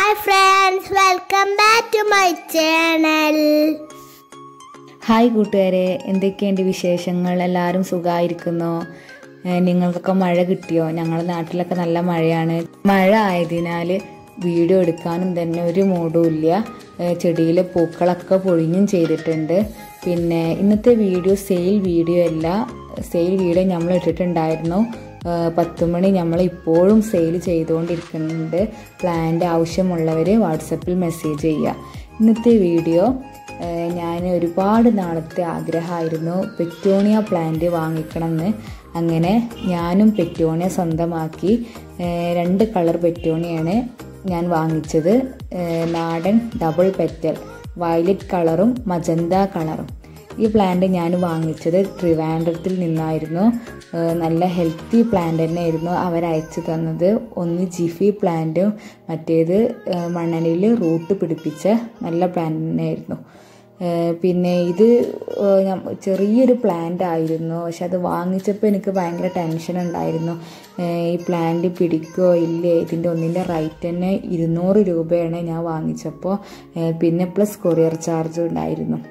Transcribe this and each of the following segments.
hi friends welcome back to my channel hi കൂട്ടുകാരെ എന്തൊക്കെയുണ്ട് വിശേഷങ്ങൾ എല്ലാവരും സുഖമായിരിക്കുന്നോ ഏഹ് നിങ്ങൾക്കൊക്കെ മഴ കിട്ടിയോ ഞങ്ങളുടെ നാട്ടിലൊക്കെ നല്ല മഴയാണ് മഴ ആയതിനാൽ വീഡിയോ എടുക്കാനും തന്നെ ഒരു മൂഡും ഇല്ല ഏഹ് ചെടിയിലെ പൂക്കളൊക്കെ പൊഴിഞ്ഞും ചെയ്തിട്ടുണ്ട് പിന്നെ ഇന്നത്തെ വീഡിയോ സെയിൽ വീഡിയോ അല്ല സെയിൽ വീഡിയോ നമ്മൾ ഇട്ടിട്ടുണ്ടായിരുന്നു ഏഹ് പത്ത് മണി നമ്മൾ ഇപ്പോഴും സെയിൽ ചെയ്തുകൊണ്ടിരിക്കുന്നുണ്ട് പ്ലാൻ്റെ ആവശ്യമുള്ളവർ വാട്സപ്പിൽ മെസ്സേജ് ചെയ്യുക ഇന്നത്തെ വീഡിയോ ഞാൻ ഒരുപാട് നാളത്തെ ആഗ്രഹമായിരുന്നു പെറ്റോണിയ പ്ലാന്റ് വാങ്ങിക്കണമെന്ന് അങ്ങനെ ഞാനും പെറ്റോണിയ സ്വന്തമാക്കി ഏഹ് രണ്ട് കളർ പെറ്റോണിയാണ് ഞാൻ വാങ്ങിച്ചത് ഏഹ് നാടൻ ഡബിൾ പെറ്റൽ വയലറ്റ് കളറും മജന്ത കളറും ഈ പ്ലാന്റ് ഞാൻ വാങ്ങിച്ചത് ട്രിവാൻഡ്രത്തിൽ നിന്നായിരുന്നു ഏഹ് നല്ല ഹെൽത്തി പ്ലാന്റ് തന്നെയായിരുന്നു അവർ അയച്ചു തന്നത് ഒന്ന് ജിഫി പ്ലാന്റും മറ്റേത് ഏഹ് മണ്ണലിൽ റൂട്ട് പിടിപ്പിച്ച നല്ല പ്ലാന്റ് തന്നെയായിരുന്നു ഏഹ് പിന്നെ ഇത് ഏഹ് ഞ- ചെറിയൊരു പ്ലാന്റ് ആയിരുന്നു പക്ഷെ അത് വാങ്ങിച്ചപ്പോൾ എനിക്ക് ഭയങ്കര ടെൻഷൻ ഉണ്ടായിരുന്നു ഏഹ് ഈ പ്ലാന്റ് പിടിക്കുമോ ഇല്ലേ ഇതിൻ്റെ ഒന്നിൻ്റെ റേറ്റ് തന്നെ ഇരുന്നൂറ് രൂപയാണ് ഞാൻ വാങ്ങിച്ചപ്പോൾ ഏഹ് പിന്നെ പ്ലസ് കൊറിയർ ചാർജ് ഉണ്ടായിരുന്നു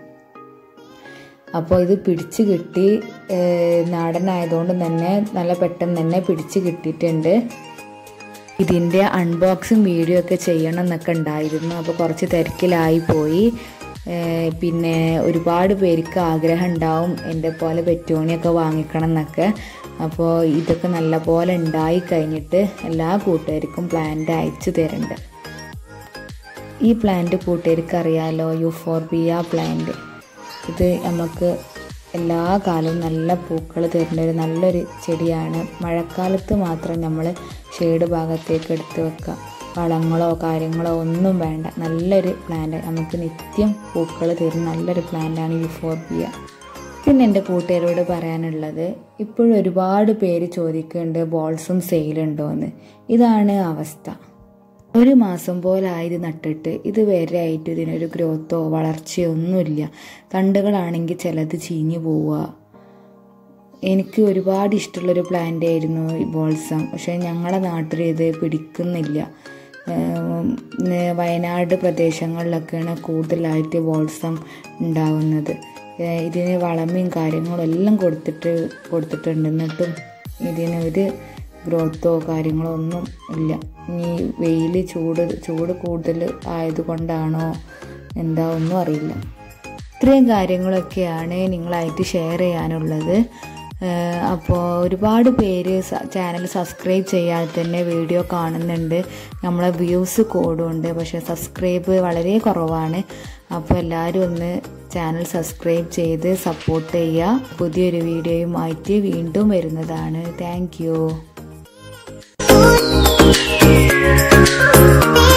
അപ്പോൾ ഇത് പിടിച്ച് കിട്ടി ഏഹ് നാടനായതുകൊണ്ട് തന്നെ നല്ല പെട്ടെന്ന് തന്നെ പിടിച്ച് കിട്ടിയിട്ടുണ്ട് ഇതിൻ്റെ അൺബോക്സിങ് വീഡിയോ ഒക്കെ ചെയ്യണം എന്നൊക്കെ ഉണ്ടായിരുന്നു അപ്പോൾ കുറച്ച് തിരക്കിലായി പോയി ഏഹ് പിന്നെ ഒരുപാട് പേർക്ക് ആഗ്രഹം ഉണ്ടാവും എൻ്റെ പോലെ പെറ്റോണിയൊക്കെ വാങ്ങിക്കണം എന്നൊക്കെ അപ്പോൾ ഇതൊക്കെ നല്ല പോലെ ഉണ്ടായി കഴിഞ്ഞിട്ട് എല്ലാ കൂട്ടുകാർക്കും പ്ലാന്റ് അയച്ചു തരുന്നുണ്ട് ഈ പ്ലാന്റ് കൂട്ടുകാർക്ക് അറിയാലോ യുഫോർബിയ പ്ലാന്റ് ഇത് നമുക്ക് എല്ലാ കാലവും നല്ല പൂക്കൾ തരുന്ന ഒരു നല്ലൊരു ചെടിയാണ് മഴക്കാലത്ത് മാത്രം നമ്മൾ ഷെയ്ഡ് ഭാഗത്തേക്ക് എടുത്ത് വെക്കുക വളങ്ങളോ കാര്യങ്ങളോ ഒന്നും വേണ്ട നല്ലൊരു പ്ലാന്റ് നമുക്ക് നിത്യം പൂക്കൾ തരുന്ന നല്ലൊരു പ്ലാന്റാണ് യുഫോർബിയ പിന്നെ എൻ്റെ കൂട്ടുകാരോട് പറയാനുള്ളത് ഇപ്പോഴും ഒരുപാട് പേര് ചോദിക്കുന്നുണ്ട് ബോൾസും സെയിലുണ്ടോ എന്ന് ഇതാണ് അവസ്ഥ ഒരു മാസം പോലായത് നട്ടിട്ട് ഇതുവരെ ആയിട്ട് ഇതിനൊരു ഗ്രോത്തോ വളർച്ചയോ ഒന്നുമില്ല തണ്ടുകളാണെങ്കിൽ ചിലത് ചീഞ്ഞു പോവുക എനിക്ക് ഒരുപാട് ഇഷ്ടമുള്ളൊരു പ്ലാന്റ് ആയിരുന്നു ഈ ബോൾസം പക്ഷേ ഞങ്ങളുടെ നാട്ടിൽ ഇത് പിടിക്കുന്നില്ല ഏം, ഏ, വയനാട് പ്രദേശങ്ങളിലൊക്കെയാണ് കൂടുതലായിട്ട് ബോൾസം ഉണ്ടാവുന്നത് ഏ, ഇതിന് വളമയും കാര്യങ്ങളും എല്ലാം കൊടുത്തിട്ട് കൊടുത്തിട്ടുണ്ട് എന്നിട്ടും ഇതിന് ഒരു ഗ്രോത്തോ കാര്യങ്ങളോ ഒന്നും ഇല്ല ഇനി വെയിൽ ചൂട് ചൂട് കൂടുതൽ ആയതുകൊണ്ടാണോ എന്താ ഒന്നും അറിയില്ല ഇത്രയും കാര്യങ്ങളൊക്കെയാണ് നിങ്ങളായിട്ട് ഷെയർ ചെയ്യാനുള്ളത് അപ്പോൾ ഒരുപാട് പേര് ചാനൽ സബ്സ്ക്രൈബ് ചെയ്യാതെ തന്നെ വീഡിയോ കാണുന്നുണ്ട് നമ്മളെ വ്യൂസ് കൂടുണ്ട് പക്ഷേ സബ്സ്ക്രൈബ് വളരെ കുറവാണ് അപ്പോൾ എല്ലാവരും ഒന്ന് ചാനൽ സബ്സ്ക്രൈബ് ചെയ്ത് സപ്പോർട്ട് ചെയ്യുക പുതിയൊരു വീഡിയോയുമായിട്ട് വീണ്ടും വരുന്നതാണ് താങ്ക് യു Thank